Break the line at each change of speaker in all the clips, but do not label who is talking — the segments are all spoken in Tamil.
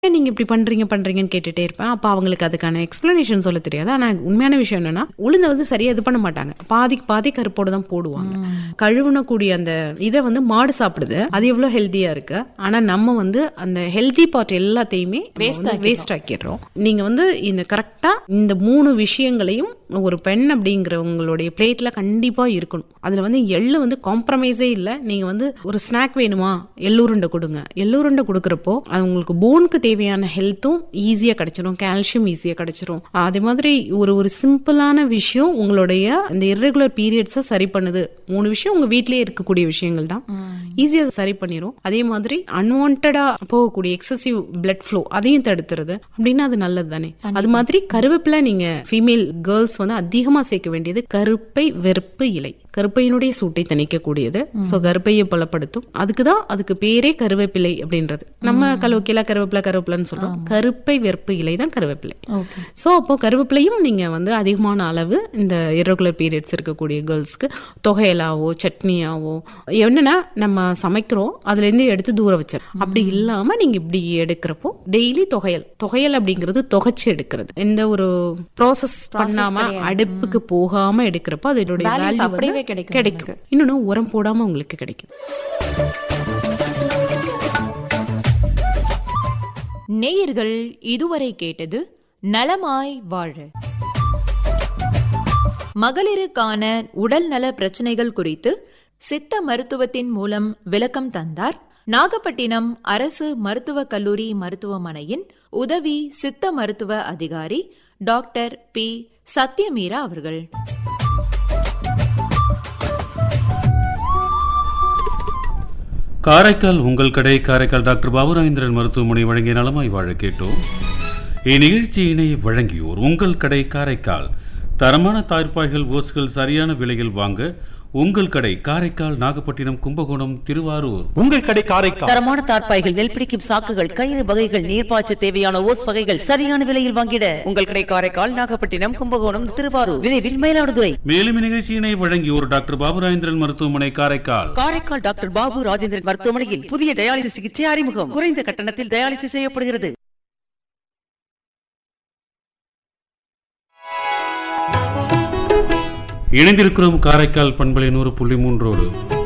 ஏன் நீங்க இப்படி பண்றீங்க பண்றீங்கன்னு கேட்டுட்டே இருப்பேன் அப்ப அவங்களுக்கு அதுக்கான எக்ஸ்பிளனேஷன் சொல்ல தெரியாது ஆனா உண்மையான விஷயம் என்னன்னா உளுந்த வந்து சரியா இது பண்ண மாட்டாங்க பாதிக்கு பாதி கருப்போட தான் போடுவாங்க கழுவுன கூடிய அந்த இதை வந்து மாடு சாப்பிடுது அது எவ்வளவு ஹெல்த்தியா இருக்கு ஆனா நம்ம வந்து அந்த ஹெல்தி பார்ட் எல்லாத்தையுமே வேஸ்ட் ஆக்கிடுறோம் நீங்க வந்து இந்த கரெக்டா இந்த மூணு விஷயங்களையும் ஒரு பெண் அப்படிங்கிறவங்களுடைய பிளேட்ல கண்டிப்பா இருக்கணும் அதுல வந்து எள்ளு வந்து காம்ப்ரமைஸே இல்லை நீங்க வந்து ஒரு ஸ்நாக் வேணுமா எள்ளுருண்டை கொடுங்க எள்ளுருண்டை கொடுக்குறப்போ அது உங்களுக்கு போனுக்கு தேவையான ஹெல்த்தும் ஈஸியா கிடைச்சிரும் கால்சியம் ஈஸியா கிடைச்சிரும் அதே மாதிரி ஒரு ஒரு சிம்பிளான விஷயம் உங்களுடைய இந்த இர்ரெகுலர் பீரியட்ஸை சரி பண்ணுது மூணு விஷயம் உங்க வீட்லயே இருக்கக்கூடிய விஷயங்கள் தான் ஈஸியா சரி பண்ணிரும் அதே மாதிரி அன்வான்டா போகக்கூடிய எக்ஸசிவ் பிளட் ஃப்ளோ அதையும் தடுத்துறது அப்படின்னா அது நல்லது தானே அது மாதிரி கருவேப்பிலை நீங்க ஃபீமேல் கேர்ள்ஸ் வந்து அதிகமா சேர்க்க வேண்டியது கருப்பை வெறுப்பு இலை கருப்பையினுடைய சூட்டை தணிக்கக்கூடியது ஸோ கருப்பையை பலப்படுத்தும் அதுக்கு தான் அதுக்கு பேரே கருவேப்பிலை அப்படின்றது நம்ம கலோக்கில கருவேப்பிலை கருவேப்பிலைன்னு சொல்றோம் கருப்பை வெறுப்பு இலை தான் கருவேப்பிலை
ஓகே
ஸோ அப்போ கருவேப்பிலையும் நீங்க வந்து அதிகமான அளவு இந்த இரகுலர் பீரியட்ஸ் இருக்கக்கூடிய கேர்ள்ஸ்க்கு தொகையலாவோ சட்னியாவோ என்னன்னா நம்ம சமைக்கிறோம் அதுல இருந்து எடுத்து தூர வச்சிடும் அப்படி இல்லாம நீங்க இப்படி எடுக்கிறப்போ டெய்லி தொகையல் தொகையல் அப்படிங்கிறது தொகைச்சு எடுக்கிறது எந்த ஒரு ப்ராசஸ் பண்ணாம அடுப்புக்கு போகாம எடுக்கிறப்போ அதோடைய
Values
value
அப்படியே
வந்து
கிடைக்கும்
கிடைக்கும் இன்னொன்னு உரம் போடாம உங்களுக்கு கிடைக்கும்
நேயர்கள் இதுவரை கேட்டது நலமாய் வாழ மகளிருக்கான உடல் நல பிரச்சனைகள் குறித்து சித்த மருத்துவத்தின் மூலம் விளக்கம் தந்தார் நாகப்பட்டினம் அரசு மருத்துவக் கல்லூரி மருத்துவமனையின் உதவி சித்த மருத்துவ அதிகாரி டாக்டர் பி சத்யமீரா அவர்கள்
காரைக்கால் உங்கள் கடை காரைக்கால் டாக்டர் பாபுராஜேந்திரன் மருத்துவமனை வழங்கிய நலமாய் வாழ கேட்டோம் இந்நிகழ்ச்சியினை வழங்கியோர் உங்கள் கடை காரைக்கால் தரமான தாய்ப்பாய்கள் ஓசுகள் சரியான விலையில் வாங்க உங்கள் கடை காரைக்கால் நாகப்பட்டினம் கும்பகோணம் திருவாரூர்
உங்கள் கடை காரைக்கால்
தரமான தார்ப்பாய்கள் நெல் பிடிக்கும் சாக்குகள் கயிறு வகைகள் நீர்ப்பாய்ச்ச தேவையான ஓஸ் வகைகள் சரியான விலையில் வாங்கிட உங்கள் கடை காரைக்கால் நாகப்பட்டினம் கும்பகோணம் திருவாரூர் விரைவில் மயிலாடுதுறை
மேலும் இந்நிகழ்ச்சியினை வழங்கியோர் டாக்டர் பாபுராஜேந்திரன் மருத்துவமனை காரைக்கால்
காரைக்கால் டாக்டர் பாபு ராஜேந்திரன் மருத்துவமனையில் புதிய டயாலிசிஸ் சிகிச்சை அறிமுகம் குறைந்த கட்டணத்தில் டயாலிசிஸ் செய்யப்படுகிறது
இணைந்திருக்கிறோம் காரைக்கால் பண்பலை நூறு புள்ளி மூன்றோடு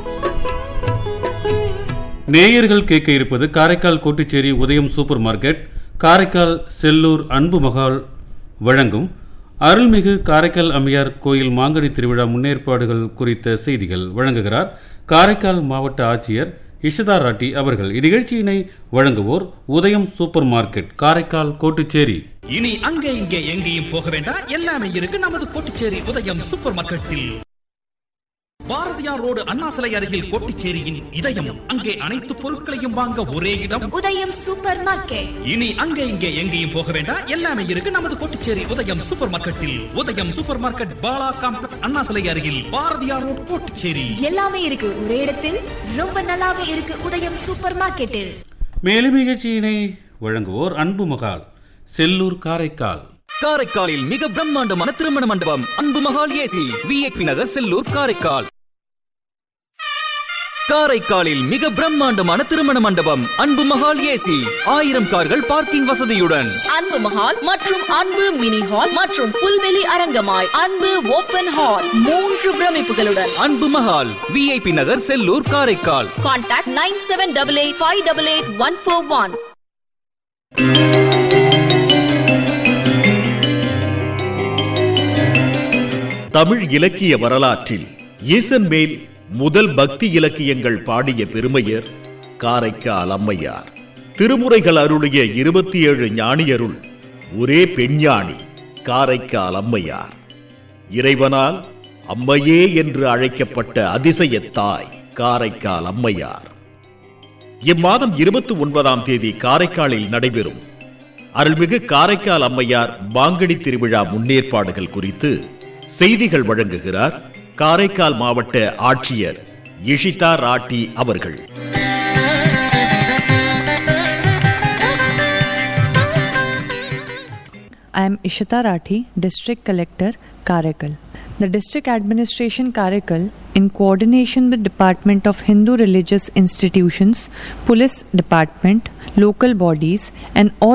நேயர்கள் கேட்க இருப்பது காரைக்கால் கோட்டுச்சேரி உதயம் சூப்பர் மார்க்கெட் காரைக்கால் செல்லூர் அன்பு மகால் வழங்கும் அருள்மிகு காரைக்கால் அம்மையார் கோயில் மாங்கனி திருவிழா முன்னேற்பாடுகள் குறித்த செய்திகள் வழங்குகிறார் காரைக்கால் மாவட்ட ஆட்சியர் இஷதா ராட்டி அவர்கள் இந்நிகழ்ச்சியினை வழங்குவோர் உதயம் சூப்பர் மார்க்கெட் காரைக்கால் கோட்டுச்சேரி
இனி அங்கே இங்கே எங்கேயும் போக வேண்டாம் எல்லாமே இருக்கு நமது கோட்டுச்சேரி உதயம் சூப்பர் மார்க்கெட்டில் பாரதியார் ரோடு அண்ணா சிலை அருகில் கோட்டுச்சேரியின் இதயம் அங்கே அனைத்து பொருட்களையும் வாங்க ஒரே இடம்
உதயம் சூப்பர் மார்க்கெட்
இனி அங்கே இங்கே எங்கேயும் போக வேண்டாம் எல்லாமே இருக்கு நமது கோட்டுச்சேரி உதயம் super market Udhayam super market Bala complex Anna சிலை அருகில் பாரதியார் ரோடு கோட்டுச்சேரி
எல்லாமே இருக்கு ஒரே இடத்தில் ரொம்ப நல்லாவே இருக்கு உதயம் சூப்பர் மார்க்கெட்டில்
மேலும் நிகழ்ச்சியினை வழங்குவோர் அன்பு மகால் செல்லூர் காரைக்கால்
காரைக்காலில் மிக பிரம்மாண்டமான திருமண மண்டபம் அன்பு மகால் ஏசி விஐபி நகர் செல்லூர் காரைக்கால் காரைக்காலில் மிக பிரம்மாண்டமான திருமண மண்டபம் அன்பு மகால் ஏசி ஆயிரம் கார்கள் பார்க்கிங் வசதியுடன்
அன்பு மஹால் மற்றும் அன்பு மினி ஹால் மற்றும் புல்வெளி அரங்கமாய் அன்பு ஓபன் ஹால் மூன்று பிரமிப்புகளுடன்
Anbu Mahal VIP Nagar Sellur Karaikal
contact nine seven double eight five double eight one four one
Tamil இலக்கிய வரலாற்றில் ஈசன் மேல் முதல் பக்தி இலக்கியங்கள் பாடிய பெருமையர் காரைக்கால் அம்மையார் திருமுறைகள் அருளிய இருபத்தி ஏழு ஞானியருள் ஒரே பெண்ஞானி காரைக்கால் அம்மையார் இறைவனால் அம்மையே என்று அழைக்கப்பட்ட அதிசய தாய் காரைக்கால் அம்மையார் இம்மாதம் இருபத்தி ஒன்பதாம் தேதி காரைக்காலில் நடைபெறும் அருள்மிகு காரைக்கால் அம்மையார் மாங்கனி திருவிழா முன்னேற்பாடுகள் குறித்து செய்திகள் வழங்குகிறார் காரைக்கால் மாவட்ட ஆட்சியர் இஷிதா ராட்டி அவர்கள்
I am Ishita Rathi, District Collector, Karakal. The District Administration Karakal, in coordination with Department of Hindu Religious Institutions, Police Department, local bodies, and all